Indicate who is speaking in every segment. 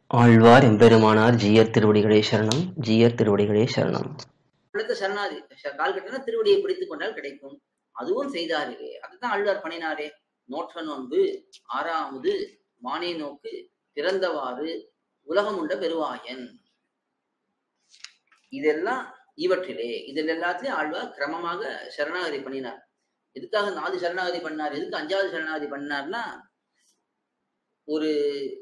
Speaker 1: ஆழ்வார் எம்பெருமானார் ஜீயர் திருவடிகளே சரணம் ஜீயர் திருவடிகளே சரணம்
Speaker 2: அடுத்த சரணாதி ச- கால் கட்டினா திருவடியை பிடித்துக் கொண்டால் கிடைக்கும் அதுவும் செய்தாரிலே அதுதான் ஆழ்வார் பண்ணினாரே நோற்ற நோன்பு ஆறாவது மானே நோக்கு பிறந்தவாறு உலகம் உண்ட பெருவாயன் இதெல்லாம் இவற்றிலே இதில் எல்லாத்துலயும் ஆழ்வார் கிரமமாக சரணாகதி பண்ணினார் எதுக்காக நாலு சரணாகதி பண்ணார் எதுக்கு அஞ்சாவது சரணாகதி பண்ணார்னா ஒரு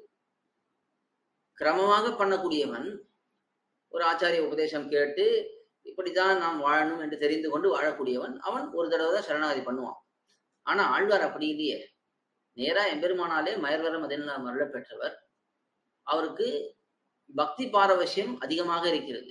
Speaker 2: கிரமமாக பண்ணக்கூடியவன் ஒரு ஆச்சாரிய உபதேசம் கேட்டு இப்படித்தான் நாம் வாழணும் என்று தெரிந்து கொண்டு வாழக்கூடியவன் அவன் ஒரு தடவை தான் சரணாகதி பண்ணுவான் ஆனா ஆழ்வார் அப்படி இல்லையே நேரா எம்பெருமானாலே மயர்வரம் அதெல்லாம் மருள பெற்றவர் அவருக்கு பக்தி பாரவசியம் அதிகமாக இருக்கிறது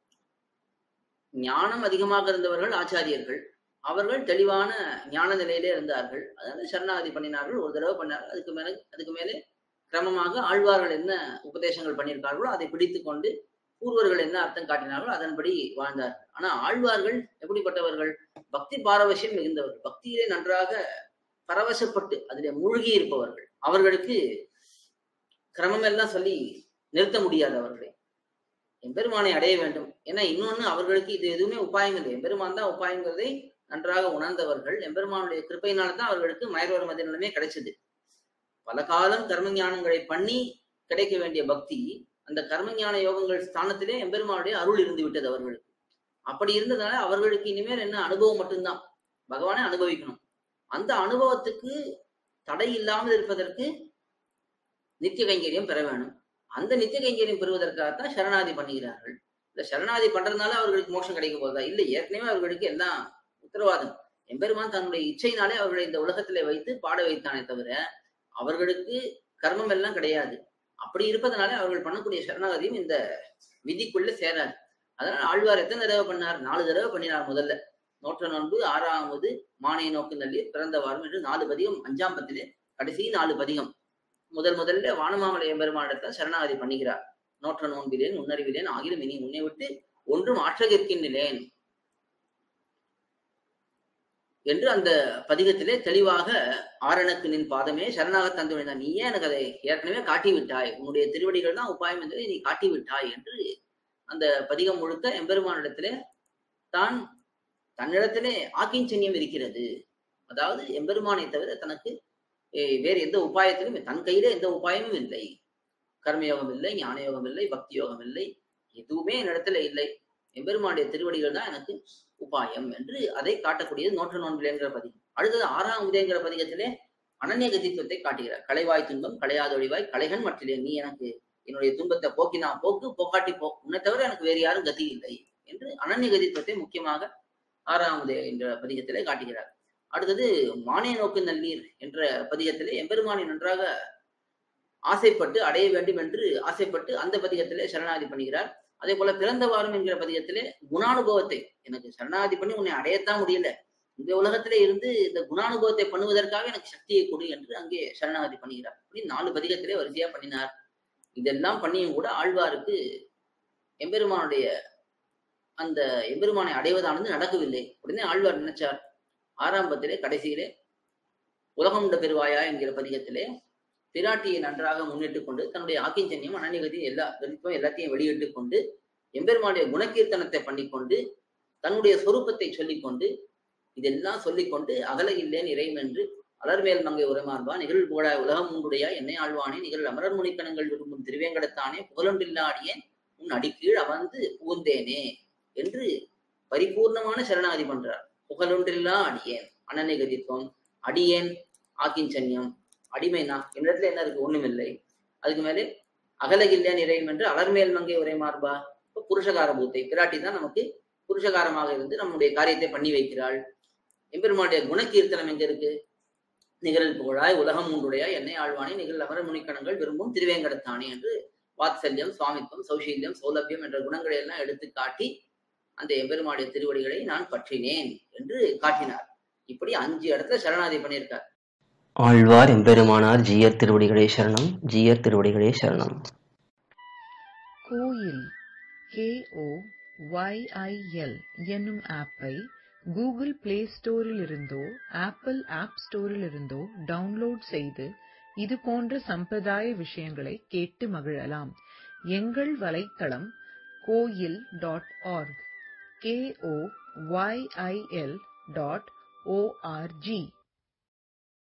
Speaker 2: ஞானம் அதிகமாக இருந்தவர்கள் ஆச்சாரியர்கள் அவர்கள் தெளிவான ஞான நிலையிலே இருந்தார்கள் அதனால சரணாகதி பண்ணினார்கள் ஒரு தடவை பண்ணார்கள் அதுக்கு மேல அதுக்கு மேலே கிரமமாக ஆழ்வார்கள் என்ன உபதேசங்கள் பண்ணியிருக்கார்களோ அதை பிடித்து கொண்டு பூர்வர்கள் என்ன அர்த்தம் காட்டினார்களோ அதன்படி வாழ்ந்தார்கள் ஆனா ஆழ்வார்கள் எப்படிப்பட்டவர்கள் பக்தி பாரவசியம் மிகுந்தவர்கள் பக்தியிலே நன்றாக பரவசப்பட்டு அதிலே மூழ்கி இருப்பவர்கள் அவர்களுக்கு கிரமம் எல்லாம் சொல்லி நிறுத்த முடியாது அவர்களை எம்பெருமானை அடைய வேண்டும் ஏன்னா இன்னொன்னு அவர்களுக்கு இது எதுவுமே உபாயம் இல்லை எம்பெருமான் தான் உபாயங்கிறதை நன்றாக உணர்ந்தவர்கள் எம்பெருமானுடைய கிருப்பையினால தான் அவர்களுக்கு மயர்வர மதிநிலைமே கிடைச்சது பல காலம் கர்ம ஞானங்களை பண்ணி கிடைக்க வேண்டிய பக்தி அந்த கர்ம ஞான யோகங்கள் ஸ்தானத்திலே எம்பெருமானுடைய அருள் இருந்து விட்டது அவர்களுக்கு அப்படி இருந்ததால அவர்களுக்கு இனிமேல் என்ன அனுபவம் மட்டும்தான் பகவானை அனுபவிக்கணும் அந்த அனுபவத்துக்கு தடை இல்லாமல் இருப்பதற்கு நித்திய கைங்கரியம் பெற வேணும் அந்த நித்திய கைங்கரியம் பெறுவதற்காகத்தான் சரணாதி பண்ணுகிறார்கள் இந்த சரணாதி பண்றதுனால அவர்களுக்கு மோட்சம் கிடைக்க போதா இல்லை ஏற்கனவே அவர்களுக்கு எல்லாம் உத்தரவாதம் எம்பெருமான் தன்னுடைய இச்சையினாலே அவர்களை இந்த உலகத்திலே வைத்து பாட வைத்தானே தவிர அவர்களுக்கு கர்மம் எல்லாம் கிடையாது அப்படி இருப்பதனால அவர்கள் பண்ணக்கூடிய சரணாகதியும் இந்த விதிக்குள்ள சேராது அதனால ஆழ்வார் எத்தனை தடவை பண்ணார் நாலு தடவை பண்ணினார் முதல்ல நோற்ற நோன்பு ஆறாவது மானை நோக்கு நல்லீர் பிறந்த வாரம் என்று நாலு பதிகம் அஞ்சாம் பத்திலே கடைசி நாலு பதிகம் முதல் முதல்ல வானமாமலை எம்பெருமானிடத்தை சரணாகதி பண்ணுகிறார் நோற்ற நோன்பிலேன் உன்னறிவிலேன் ஆகிலும் இனி உன்னை விட்டு ஒன்றும் ஆற்றகிற்கின்றேன் என்று அந்த பதிகத்திலே தெளிவாக ஆரணக்கு நின் பாதமே சரணாக தந்து விழுந்தான் நீ ஏன் எனக்கு அதை ஏற்கனவே காட்டி விட்டாய் உன்னுடைய திருவடிகள் தான் உபாயம் என்பதை நீ காட்டி விட்டாய் என்று அந்த பதிகம் முழுக்க எம்பெருமானிடத்திலே தான் தன்னிடத்திலே ஆக்கிஞ்சன்யம் இருக்கிறது அதாவது எம்பெருமானை தவிர தனக்கு eh, வேறு எந்த உபாயத்திலும் தன் கையிலே எந்த உபாயமும் இல்லை கர்மயோகம் இல்லை ஞான யோகம் இல்லை பக்தி யோகம் இல்லை எதுவுமே என்னிடத்துல இல்லை எம்பெருமானுடைய திருவடிகள் தான் எனக்கு உபாயம் என்று அதை காட்டக்கூடியது நோற்று நோன்பிலேங்கிற பதிகம் அடுத்தது ஆறாம் உதயங்கிற பதிகத்திலே அனன்ய கதித்துவத்தை காட்டுகிறார் கலைவாய் துன்பம் கலையாதொழிவாய் கலைகன் மற்றிலே நீ எனக்கு என்னுடைய துன்பத்தை போக்கினா போக்கு போக்காட்டி போ உன்னை தவிர எனக்கு வேறு யாரும் கதி இல்லை என்று அனன்ய கதித்துவத்தை முக்கியமாக ஆறாம் உதய என்ற பதிகத்திலே காட்டுகிறார் அடுத்தது மானிய நோக்கு நல்லீர் என்ற பதிகத்திலே எம்பெருமானை நன்றாக ஆசைப்பட்டு அடைய வேண்டும் என்று ஆசைப்பட்டு அந்த பதிகத்திலே சரணாதி பண்ணுகிறார் அதே போல பிறந்த வாரம் என்கிற பதிகத்திலே குணானுபவத்தை எனக்கு சரணாதி பண்ணி உன்னை அடையத்தான் முடியல இந்த உலகத்திலே இருந்து இந்த குணானுபவத்தை பண்ணுவதற்காக எனக்கு சக்தியை கொடு என்று அங்கே சரணாகதி பண்ணுகிறார் அப்படி நாலு பதிகத்திலே வரிசையா பண்ணினார் இதெல்லாம் பண்ணியும் கூட ஆழ்வாருக்கு எம்பெருமானுடைய அந்த எம்பெருமானை அடைவதானது நடக்கவில்லை உடனே ஆழ்வார் நினைச்சார் ஆரம்பத்திலே கடைசியிலே உலகம் உண்ட பெருவாயா என்கிற பதிகத்திலே பிராட்டியை நன்றாக முன்னிட்டு கொண்டு தன்னுடைய ஆக்கிஞ்சன்யம் அனநிகதி எல்லா கதித்துவம் எல்லாத்தையும் வெளியிட்டு கொண்டு எம்பெருமானுடைய குணகீர்த்தனத்தை பண்ணிக்கொண்டு தன்னுடைய சொரூபத்தை சொல்லிக்கொண்டு இதெல்லாம் சொல்லிக்கொண்டு அகல இல்லேன் இறைவென்று அலர்மேல் மங்கை உரைமார்பா நிகழ் போட உலகம் உண்டுடைய என்னை ஆழ்வானே நிகழ் அமரர் முனிக்கணங்கள் விரும்பும் திருவேங்கடத்தானே புகழொன்றில்லாடியேன் உன் அடிக்கீழ் அமர்ந்து புகுந்தேனே என்று பரிபூர்ணமான சரணாகதி பண்றார் புகழொன்றில்லா அடியேன் அனநிகதித்துவம் அடியேன் ஆக்கிஞ்சன்யம் அடிமைனா என்னிடத்துல என்ன இருக்கு ஒண்ணுமில்லை அதுக்கு மேலே அகலகில்லேன் இறையும் என்று அலர்மேல் மங்கை உரை மார்பா இப்ப புருஷகார பூத்தை பிராட்டி தான் நமக்கு புருஷகாரமாக இருந்து நம்முடைய காரியத்தை பண்ணி வைக்கிறாள் எம்பெருமானுடைய குணகீர்த்தனம் எங்க இருக்கு நிகழல் புகழாய் உலகம் உண்டுடைய என்னை ஆழ்வானே நிகழ் அமர முனிக்கணங்கள் விரும்பும் திருவேங்கடத்தானே என்று வாத்சல்யம் சுவாமித்துவம் சௌஷீல்யம் சௌலபியம் என்ற குணங்களை எல்லாம் எடுத்து காட்டி அந்த எம்பெருமானுடைய திருவடிகளை நான் பற்றினேன் என்று காட்டினார் இப்படி அஞ்சு இடத்துல சரணாதி பண்ணியிருக்கார்
Speaker 1: ஆழ்வார் எம்பெருமானார் ஜீயர் திருவடிகளே சரணம் ஜீயர் திருவடிகளே சரணம்
Speaker 3: கோயில் கேஓ ஒய்ஐஎல் என்னும் ஆப்பை கூகுள் பிளே ஸ்டோரில் இருந்தோ ஆப்பிள் ஆப் ஸ்டோரில் இருந்தோ டவுன்லோட் செய்து இது போன்ற சம்பிரதாய விஷயங்களை கேட்டு மகிழலாம் எங்கள் வலைத்தளம் கோயில் dot org K O Y I L dot O R G